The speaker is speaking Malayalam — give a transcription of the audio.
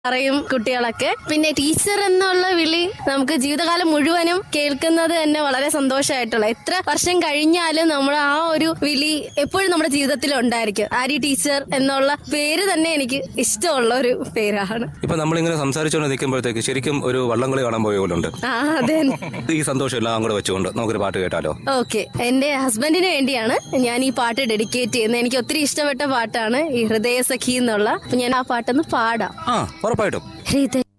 പറയും കുട്ടികളൊക്കെ പിന്നെ ടീച്ചർ എന്നുള്ള വിളി നമുക്ക് ജീവിതകാലം മുഴുവനും കേൾക്കുന്നത് തന്നെ വളരെ സന്തോഷമായിട്ടുള്ള എത്ര വർഷം കഴിഞ്ഞാലും നമ്മൾ ആ ഒരു വിളി എപ്പോഴും നമ്മുടെ ജീവിതത്തിൽ ഉണ്ടായിരിക്കും ആരി ടീച്ചർ എന്നുള്ള പേര് തന്നെ എനിക്ക് ഇഷ്ടമുള്ള ഒരു പേരാണ് ഇപ്പൊ നമ്മളിങ്ങനെ സംസാരിച്ചുകൊണ്ട് നിൽക്കുമ്പോഴത്തേക്ക് ശരിക്കും ഒരു വള്ളംകളി കാണാൻ പോയ പോലെ ഉണ്ട് ആ അതെ ഈ സന്തോഷം എല്ലാം കൂടെ വെച്ചുകൊണ്ട് നമുക്കൊരു പാട്ട് കേട്ടാലോ ഓക്കെ എന്റെ ഹസ്ബൻഡിന് വേണ്ടിയാണ് ഞാൻ ഈ പാട്ട് ഡെഡിക്കേറ്റ് ചെയ്യുന്നത് എനിക്ക് ഒത്തിരി ഇഷ്ടപ്പെട്ട പാട്ടാണ് ഈ ഹൃദയ സഖി എന്നുള്ള അപ്പൊ ഞാൻ ആ പാട്ടൊന്ന് പാടാം ആ ഉറപ്പായിട്ടും ഹൃദയ